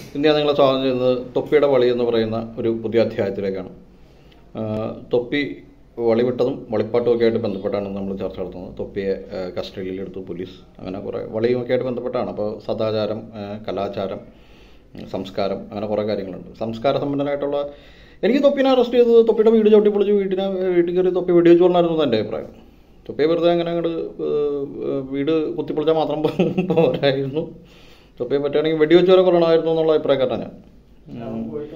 ഇന്ന് ഞാൻ നിങ്ങളെ സ്വാഗതം ചെയ്യുന്നത് തൊപ്പിയുടെ വളി എന്ന് പറയുന്ന ഒരു പുതിയ അധ്യായത്തിലേക്കാണ് ആ, തൊപ്പി വളി വിട്ടതും വളിപ്പാട്ടും ഒക്കെ ആയിട്ട് ബന്ധപ്പെട്ടാണ് നമ്മൾ ചർച്ച നടത്തുന്നത് തൊപ്പിയെ ആ, കസ്റ്റഡിയിലെടുത്തു പോലീസ് അങ്ങനെ കുറേ വളിയും ഒക്കെ ആയിട്ട് ബന്ധപ്പെട്ടാണ് അപ്പോൾ സദാചാരം ആ, കലാചാരം ഉം, സംസ്കാരം അങ്ങനെ കുറേ കാര്യങ്ങളുണ്ട് സംസ്കാര സമ്പന്നനായിട്ടുള്ള എനിക്ക് തൊപ്പിനെ അറസ്റ്റ് ചെയ്തത് തൊപ്പിയുടെ വീട് ചവിട്ടി പൊളിച്ച് വീട്ടിനെ വീട്ടിൽ കയറി തൊപ്പി വെടിവെച്ച് കൊണ്ടായിരുന്നു എൻ്റെ അഭിപ്രായം തൊപ്പിയെ വെറുതെ അങ്ങനെ അങ്ങോട്ട് വീട് കുത്തിപ്പൊളിച്ചാൽ മാത്രം പോരായിരുന്നു തൊപ്പിയെ പറ്റുകയാണെങ്കിൽ വെടിവെച്ച് വരെ കൊള്ളണമായിരുന്നു എന്നുള്ള അഭിപ്രായക്കാരനാണ് ഞാൻ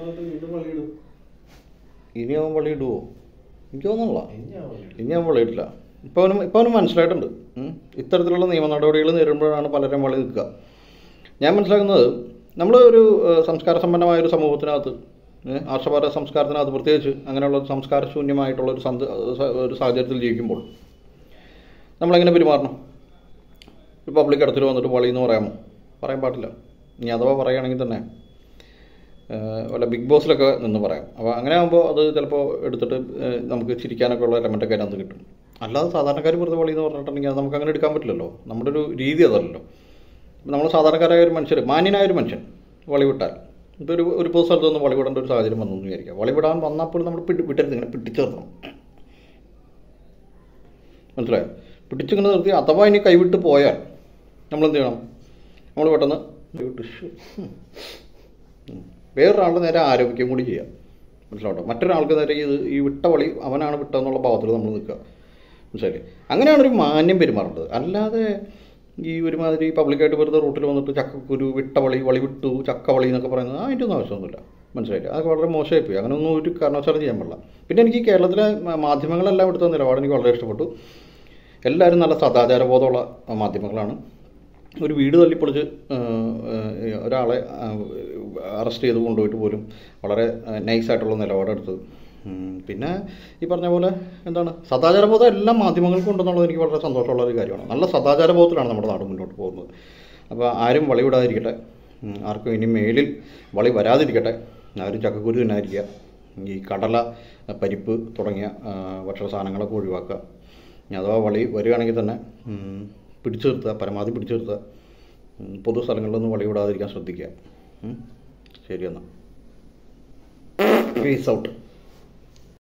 ഇനി അവൻ വള്ളി ഇടുവോ എനിക്ക് തോന്നുന്നില്ല ഇനി അവൻ വള്ളി ഇടില്ല ഇപ്പം അവന് ഇപ്പം അവന് മനസ്സിലായിട്ടുണ്ട് ഉം. ഇത്തരത്തിലുള്ള നിയമ നടപടികൾ നേരിടുമ്പോഴാണ് പലരും വള്ളി നിൽക്കുക ഞാൻ മനസ്സിലാക്കുന്നത് നമ്മൾ ഒരു ഏഹ്, സംസ്കാര സമ്പന്നമായ ഒരു സമൂഹത്തിനകത്ത് ഏഹ്, ആർഷഭാര സംസ്കാരത്തിനകത്ത് പ്രത്യേകിച്ച് അങ്ങനെയുള്ള ഒരു സംസ്കാരശൂന്യമായിട്ടുള്ള ഒരു സന്ത ഒരു സാഹചര്യത്തിൽ ജീവിക്കുമ്പോൾ നമ്മളെങ്ങനെ പെരുമാറണം ഒരു പബ്ലിക് ഇടത്തിൽ വന്നിട്ട് വളി എന്ന് പറയാമോ പറയാൻ പാടില്ല ഇനി അഥവാ പറയുകയാണെങ്കിൽ തന്നെ ഏഹ്, വല്ല ബിഗ് ബോസിലൊക്കെ നിന്ന് പറയാം അപ്പോൾ അങ്ങനെ ആകുമ്പോൾ അത് ചിലപ്പോൾ എടുത്തിട്ട് ഏഹ്, നമുക്ക് ചിരിക്കാനൊക്കെ ഉള്ള എലമെൻ്റൊക്കെ അതിനകത്ത് കിട്ടും അല്ലാതെ സാധാരണക്കാർ വെറുതെ വളി എന്ന് പറഞ്ഞിട്ടുണ്ടെങ്കിൽ അത് നമുക്ക് അങ്ങനെ എടുക്കാൻ പറ്റില്ലല്ലോ നമ്മുടെ ഒരു രീതി അതല്ലല്ലോ നമ്മൾ സാധാരണക്കാരായ ഒരു മനുഷ്യർ മാന്യനായ ഒരു മനുഷ്യൻ വളി വിട്ടാൽ ഇപ്പോൾ ഒരു ഒരു പൊതു സ്ഥലത്ത് നിന്ന് വളി വിടേണ്ട ഒരു സാഹചര്യം വന്നു എന്ന് വിചാരിക്കുക വളി വിടാൻ വന്നപ്പോൾ നമ്മൾ പിടി വിട്ടരുത് ഇങ്ങനെ പിടിച്ചേർത്തണം മനസ്സിലായോ പിടിച്ചിങ്ങനെ നിർത്തി അഥവാ ഇനി കൈവിട്ട് പോയാൽ നമ്മൾ എന്ത് ചെയ്യണം നമ്മൾ പെട്ടെന്ന് കൈവിട്ട് ശ്ശ്. ഉം. വേറൊരാളുടെ നേരെ ആരോപിക്കുകയും കൂടി ചെയ്യാം മനസ്സിലാവട്ടോ മറ്റൊരാൾക്ക് നേരെ ഇത് ഈ വിട്ട വളി അവനാണ് വിട്ടതെന്നുള്ള ഭാവത്തിൽ നമ്മൾ നിൽക്കുക മനസ്സിലായില്ലേ അങ്ങനെയാണ് ഒരു മാന്യം പെരുമാറേണ്ടത് അല്ലാതെ ഈ ഒരുമാതിരി പബ്ലിക്കായിട്ട് വെറുതെ റൂട്ടിൽ വന്നിട്ട് ചക്കക്കുരു വിട്ടവളി വളി വിട്ടു ചക്കവളി എന്നൊക്കെ പറയുന്നത് ആ അതിൻ്റെ ഒന്നും ആവശ്യമൊന്നുമില്ല മനസ്സിലായില്ലേ അതൊക്കെ വളരെ മോശമായിപ്പോയി അങ്ങനെയൊന്നും ഒരു കാരണവശാലും ചെയ്യാൻ പാടില്ല പിന്നെ എനിക്ക് ഈ കേരളത്തിലെ മ- മാധ്യമങ്ങളെല്ലാം എടുത്ത നിലപാട് എനിക്ക് വളരെ ഇഷ്ടപ്പെട്ടു എല്ലാവരും നല്ല സദാചാരബോധമുള്ള മാധ്യമങ്ങളാണ് ഒരു വീട് തല്ലിപ്പൊളിച്ച് ആ, ആ, ഒരാളെ അറസ്റ്റ് ചെയ്ത് കൊണ്ടുപോയിട്ട് പോലും വളരെ നൈസായിട്ടുള്ള നിലപാടെടുത്തത് ഉം, പിന്നെ ഈ പറഞ്ഞ പോലെ എന്താണ് സദാചാരബോധം എല്ലാ മാധ്യമങ്ങൾക്കും ഉണ്ടെന്നുള്ളത് എനിക്ക് വളരെ സന്തോഷമുള്ള ഒരു കാര്യമാണ് നല്ല സദാചാരബോധത്തിലാണ് നമ്മുടെ നാട് മുന്നോട്ട് പോകുന്നത് അപ്പോൾ ആരും വളി വിടാതിരിക്കട്ടെ ഉം, ആർക്കും ഇനി മേലിൽ വളി വരാതിരിക്കട്ടെ ആരും ചക്കക്കുരു തിന്നാതിരിക്കുക ഈ കടല പരിപ്പ് തുടങ്ങിയ ആ, ഭക്ഷണ സാധനങ്ങളൊക്കെ ഒഴിവാക്കുക ഇനി അഥവാ വളി വരികയാണെങ്കിൽ തന്നെ ഉം, പിടിച്ചു നിർത്തുക പരമാവധി പിടിച്ചു നിർത്തുക ഉം, പൊതു സ്ഥലങ്ങളിലൊന്നും വളി വിടാതിരിക്കാൻ ശ്രദ്ധിക്കുക ഉം. ശരി എന്നാൽ പീസ് ഔട്ട്